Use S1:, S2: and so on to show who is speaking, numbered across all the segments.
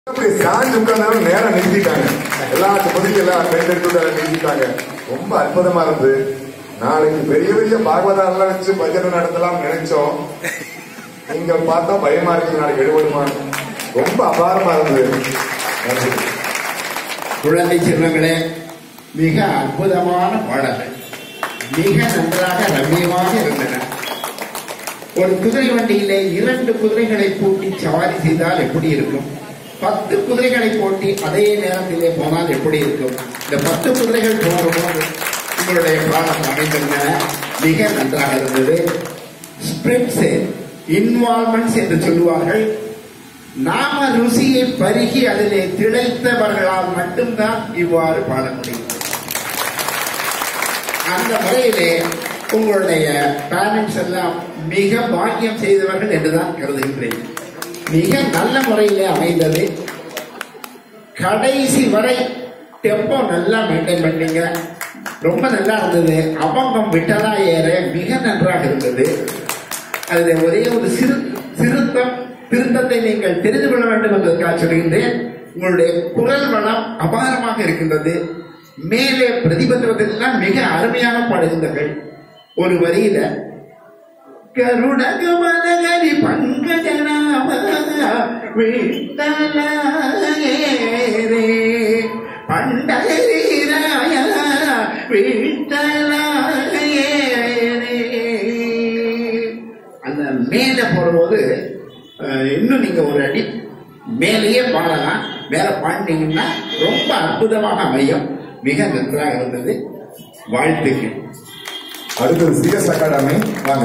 S1: அப்படி சாஞ்சு உட்கார்ந்தாலும் நேரம் நிறுத்திட்டாங்க எல்லா தொகுதியும் எல்லாம் தேர்ந்தெடுத்து நிறுத்திட்டாங்க ரொம்ப அற்புதமா இருந்தது நாளைக்கு பெரிய பெரிய பாகவதாரெல்லாம் வச்சு பஜனை நடத்தலாம் நினைச்சோம் நீங்க பார்த்தா பயமா இருக்கு நாளைக்கு எடுபடுமா ரொம்ப அபாரமா இருந்தது நன்றி
S2: குழந்தை செல்வங்களே மிக அற்புதமான பாடல்கள் மிக நன்றாக ரம்மியமாக இருந்தன ஒரு குதிரை வண்டியிலே இரண்டு குதிரைகளை பூட்டி சவாரி செய்தால் எப்படி இருக்கும் பத்து குதிரைகளை பூட்டி அதே நேரத்திலே போனால் எப்படி இருக்கும் இந்த பத்து குதிரைகள் போகும்போது உங்களுடைய பாடம் அமைந்திருந்தன மிக நன்றாக இருந்தது ஸ்பிரிட்ஸ் இன்வால்மெண்ட்ஸ் என்று சொல்லுவார்கள் நாம ருசியை பருகி அதிலே திளைத்தவர்களால் மட்டும்தான் இவ்வாறு பாட முடியும் அந்த முறையிலே உங்களுடைய பேரண்ட்ஸ் எல்லாம் மிக பாக்கியம் செய்தவர்கள் என்றுதான் கருதுகின்றேன் மிக நல்ல முறையிலே அமைந்தது கடைசி வரை டெம்போ நல்லா மெயின்டைன் பண்ணீங்க ரொம்ப நல்லா இருந்தது அவங்கம் விட்டதா ஏற மிக நன்றாக இருந்தது அதில் ஒரே ஒரு சிறு திருத்தம் திருத்தத்தை நீங்கள் தெரிந்து கொள்ள வேண்டும் என்பதற்காக சொல்கின்றேன் உங்களுடைய குரல் வளம் அபாரமாக இருக்கின்றது மேலே பிரதிபத்திரத்தெல்லாம் மிக அருமையாக பாடுகின்றர்கள் ஒரு வரியில கருணகமனகரி பங்கஜனாம விட்டலே பண்டரீராய விட்டலே அந்த மேலே போடும்போது அஹ், இன்னும் நீங்க ஒரு அடி மேலேயே பாடலாம் மேல பாடினீங்கன்னா ரொம்ப அற்புதமாக அமையும் மிக நன்றாக இருந்தது வாழ்த்துக்கள்
S1: அடுத்தது சிஎஸ் அகாடமி வாங்க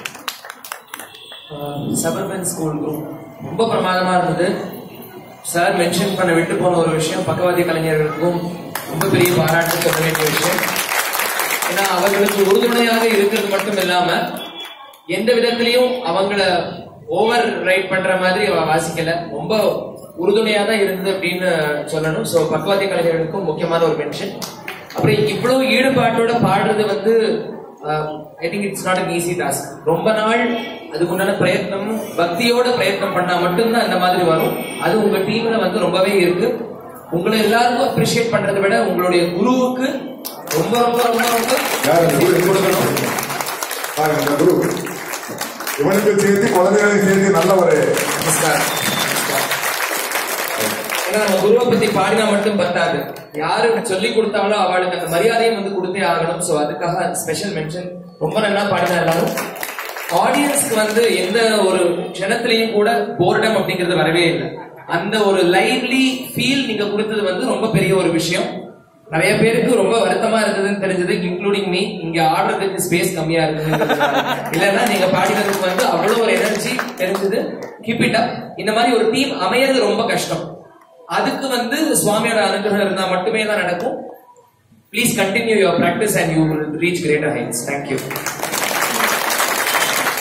S3: சபர்பன் ஸ்கூல் குரூப் ரொம்ப பிரமாதமா இருந்தது சார் மென்ஷன் பண்ண விட்டு போன ஒரு விஷயம் பக்கவாதி கலைஞர்களுக்கும் ரொம்ப பெரிய பாராட்டு சொல்ல வேண்டிய விஷயம் ஏன்னா அவர்களுக்கு உறுதுணையாக இருக்கிறது மட்டும் இல்லாம எந்த விதத்திலையும் அவங்கள ஓவர் ரைட் பண்ற மாதிரி அவ வாசிக்கல ரொம்ப உறுதுணையா தான் இருந்தது அப்படின்னு சொல்லணும் சோ பக்கவாதி கலைஞர்களுக்கும் முக்கியமான ஒரு மென்ஷன் அப்புறம் இவ்வளவு ஈடுபாட்டோட பாடுறது வந்து I think it's not an easy task ரொம்ப நாள் அதுக்குண்டான பிரயத்னம் பக்தியோட பிரயத்னம் பண்ணா மட்டும்தான் இந்த மாதிரி வரும் அது உங்க டீம்ல வந்து ரொம்பவே இருக்கு உங்களை எல்லாருக்கும் அப்ரிஷியேட் பண்றதை விட உங்களுடைய குருவுக்கு ரொம்ப ரொம்ப ரொம்ப ரொம்ப
S1: யார் அந்த குரு கொடுக்கணும் பாருங்க இந்த குரு இவனுக்கு சேர்த்து குழந்தைகளையும் சேர்த்து நல்ல ஒரு
S3: நமஸ்காரம் ஏன்னா நம்ம குருவை பத்தி பாடினா மட்டும் பத்தாது யாரு சொல்லி கொடுத்தாங்களோ அவளுக்கு அந்த மரியாதையும் வந்து கொடுத்தே ஆகணும் சோ அதுக்காக ஸ்பெஷல் மென்ஷன் ரொம்ப நல்லா பாடினா எல்லாரும் ஆடியன்ஸ்க்கு வந்து எந்த ஒரு க்ஷணத்திலையும் கூட போர்டம் அப்படிங்கிறது வரவே இல்லை அந்த ஒரு லைவ்லி ஃபீல் நீங்க கொடுத்தது வந்து ரொம்ப பெரிய ஒரு விஷயம் நிறைய பேருக்கு ரொம்ப வருத்தமா இருந்ததுன்னு தெரிஞ்சது இன்க்ளூடிங் மீ இங்க ஆடுறதுக்கு ஸ்பேஸ் கம்மியா இருக்குது இல்லைன்னா நீங்க பாடினதுக்கு வந்து அவ்வளவு ஒரு எனர்ஜி தெரிஞ்சது கீப் இட் அப் இந்த மாதிரி ஒரு டீம் அமையறது ரொம்ப கஷ்டம் அதுக்கு வந்து சுவாமியோட அனுகிரகம் இருந்தா மட்டுமே தான் நடக்கும் please continue your practice and you will reach greater heights thank you